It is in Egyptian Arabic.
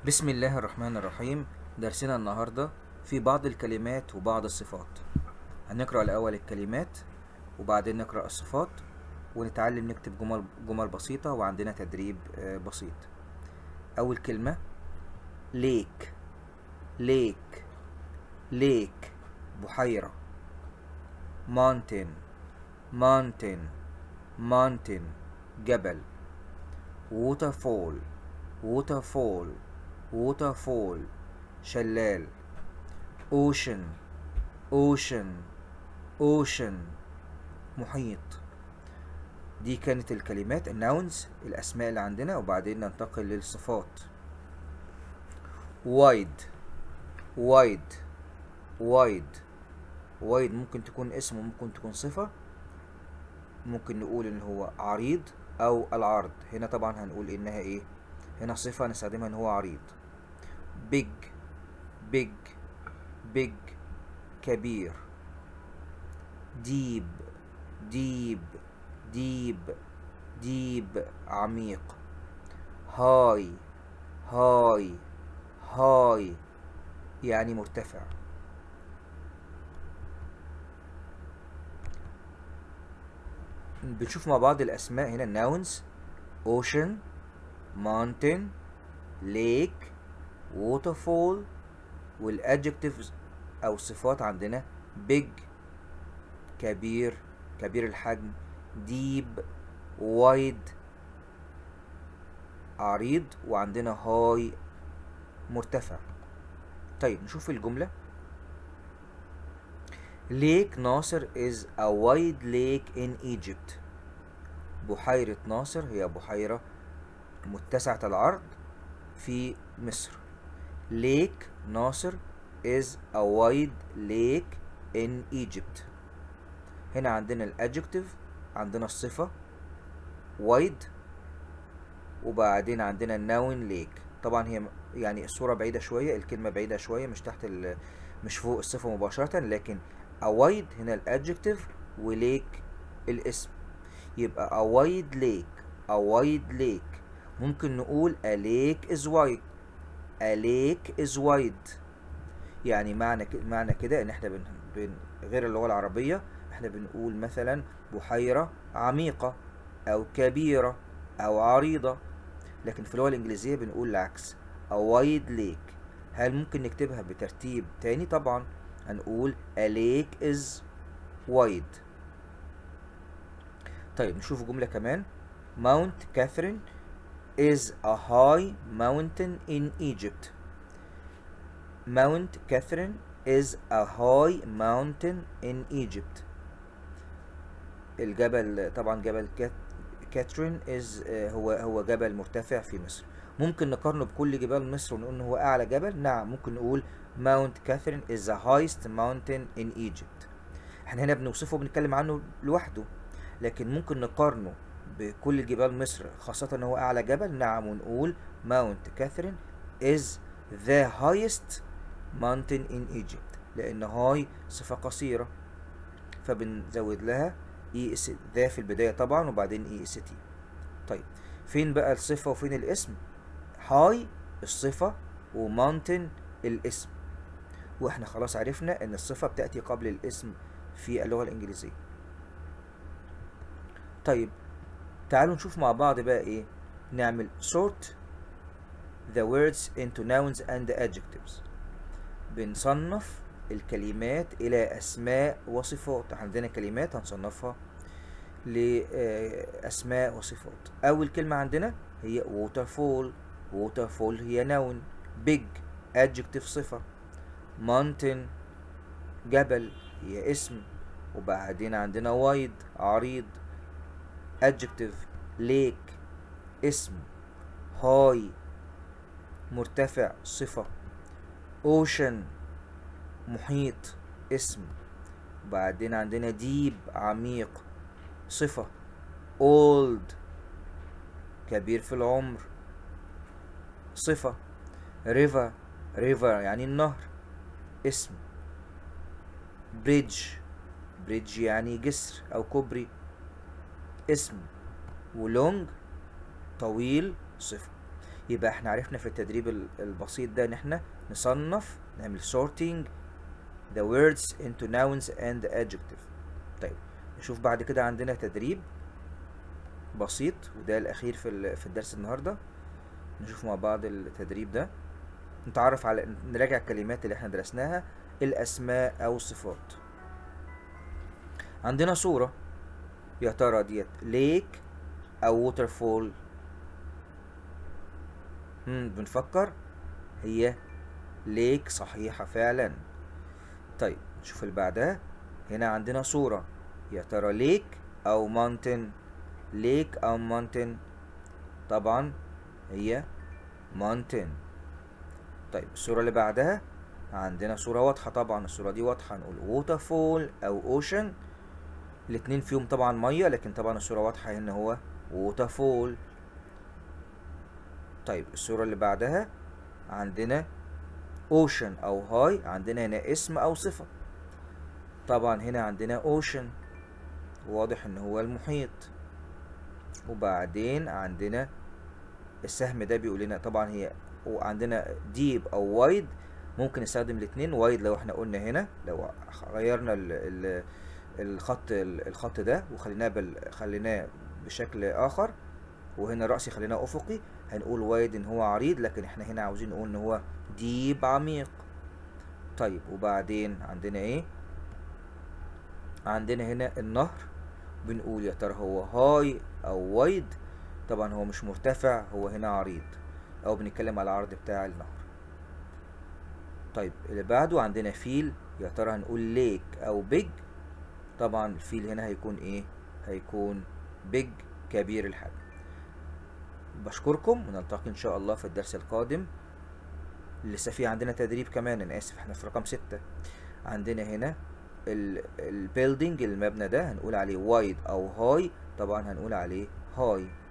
بسم الله الرحمن الرحيم درسنا النهاردة في بعض الكلمات وبعض الصفات هنقرأ الأول الكلمات وبعدين نقرأ الصفات ونتعلم نكتب جمل جمل بسيطة وعندنا تدريب آه، بسيط أول كلمة ليك ليك ليك بحيرة mountain mountain mountain جبل waterfall waterfall waterfall شلال ocean ocean ocean محيط دي كانت الكلمات الناونز الأسماء اللي عندنا وبعدين ننتقل للصفات wide wide wide wide ممكن تكون اسم وممكن تكون صفة ممكن نقول ان هو عريض او العرض هنا طبعا هنقول انها ايه هنا صفة نستخدمها ان هو عريض big big big كبير deep deep deep deep عميق high high high يعني مرتفع بنشوف مع بعض الأسماء هنا nouns ocean mountain lake waterfall والadjectives أو الصفات عندنا big كبير كبير الحجم deep wide عريض وعندنا high مرتفع طيب نشوف الجملة Lake Nasser is a wide lake in Egypt بحيرة ناصر هي بحيرة متسعة العرض في مصر Lake ناصر is a wide lake in Egypt هنا عندنا الادجكتيف عندنا الصفة wide وبعدين عندنا النون ليك طبعا هي يعني الصورة بعيدة شوية الكلمة بعيدة شوية مش تحت ال مش فوق الصفة مباشرة لكن a wide هنا الادجكتيف وليك الاسم يبقى a wide lake a wide lake ممكن نقول a lake is wide a lake is wide يعني معنى ك... معنى كده ان احنا بن... بن... غير اللغة العربية احنا بنقول مثلا بحيرة عميقة او كبيرة او عريضة لكن في اللغة الانجليزية بنقول العكس a wide lake هل ممكن نكتبها بترتيب تاني طبعا هنقول a lake is wide طيب نشوف جملة كمان Mount Catherine is a high mountain in Egypt Mount Catherine is a high mountain in Egypt الجبل طبعا جبل كات كاترين is هو هو جبل مرتفع في مصر ممكن نقارنه بكل جبال مصر ونقول ان هو اعلى جبل نعم ممكن نقول Mount Catherine is the highest mountain in Egypt احنا هنا بنوصفه وبنتكلم عنه لوحده لكن ممكن نقارنه بكل جبال مصر خاصة ان هو اعلى جبل نعم ونقول Mount Catherine is the highest mountain in Egypt لان هاي صفة قصيرة فبنزود لها اي اس ذا في البداية طبعا وبعدين اي اس تي طيب فين بقى الصفة وفين الاسم هاي الصفة وماونتن الاسم واحنا خلاص عرفنا ان الصفة بتأتي قبل الاسم في اللغة الانجليزية طيب تعالوا نشوف مع بعض بقى ايه نعمل sort the words into nouns and adjectives بنصنف الكلمات إلى أسماء وصفات عندنا كلمات هنصنفها لأسماء وصفات أول كلمة عندنا هي waterfall waterfall هي noun big adjective صفة mountain جبل هي اسم وبعدين عندنا wide عريض adjective lake اسم high مرتفع صفة ocean محيط اسم بعدين عندنا ديب عميق صفة old كبير في العمر صفة river river يعني النهر اسم bridge bridge يعني جسر أو كوبري اسم ولونج طويل صفة يبقى احنا عرفنا في التدريب ال- البسيط ده ان احنا نصنف نعمل sorting the words into nouns and adjective طيب نشوف بعد كده عندنا تدريب بسيط وده الاخير في ال- في الدرس النهارده نشوف مع بعض التدريب ده نتعرف على نراجع الكلمات اللي احنا درسناها الاسماء او الصفات عندنا صورة يا ترى ديت ليك او ووتر فول هم بنفكر هي ليك صحيحة فعلا طيب نشوف اللي بعدها هنا عندنا صورة يا ترى ليك او ماونتن ليك او ماونتن طبعا هي ماونتن طيب الصورة اللي بعدها عندنا صورة واضحة طبعا الصورة دي واضحة نقول ووتر فول او اوشن الاتنين فيهم طبعا مية لكن طبعا الصورة واضحة ان هو ووتر فول طيب الصورة اللي بعدها عندنا اوشن او هاي عندنا هنا اسم او صفة طبعا هنا عندنا اوشن واضح ان هو المحيط وبعدين عندنا السهم ده بيقول لنا طبعا هي وعندنا ديب او وايد ممكن نستخدم الاثنين وايد لو احنا قلنا هنا لو غيرنا ال ال الخط الخط ده وخليناه بال خليناه بشكل اخر وهنا رأسي خليناه افقي هنقول وايد ان هو عريض لكن احنا هنا عاوزين نقول ان هو ديب عميق طيب وبعدين عندنا ايه عندنا هنا النهر بنقول يا ترى هو هاي او وايد طبعا هو مش مرتفع هو هنا عريض او بنتكلم على العرض بتاع النهر طيب اللي بعده عندنا فيل يا ترى هنقول ليك او بيج طبعا الفيل هنا هيكون ايه هيكون بيج كبير الحجم بشكركم ونلتقي ان شاء الله في الدرس القادم لسه في عندنا تدريب كمان انا اسف احنا في رقم ستة عندنا هنا البيلدينج المبنى ده هنقول عليه وايد او هاي طبعا هنقول عليه هاي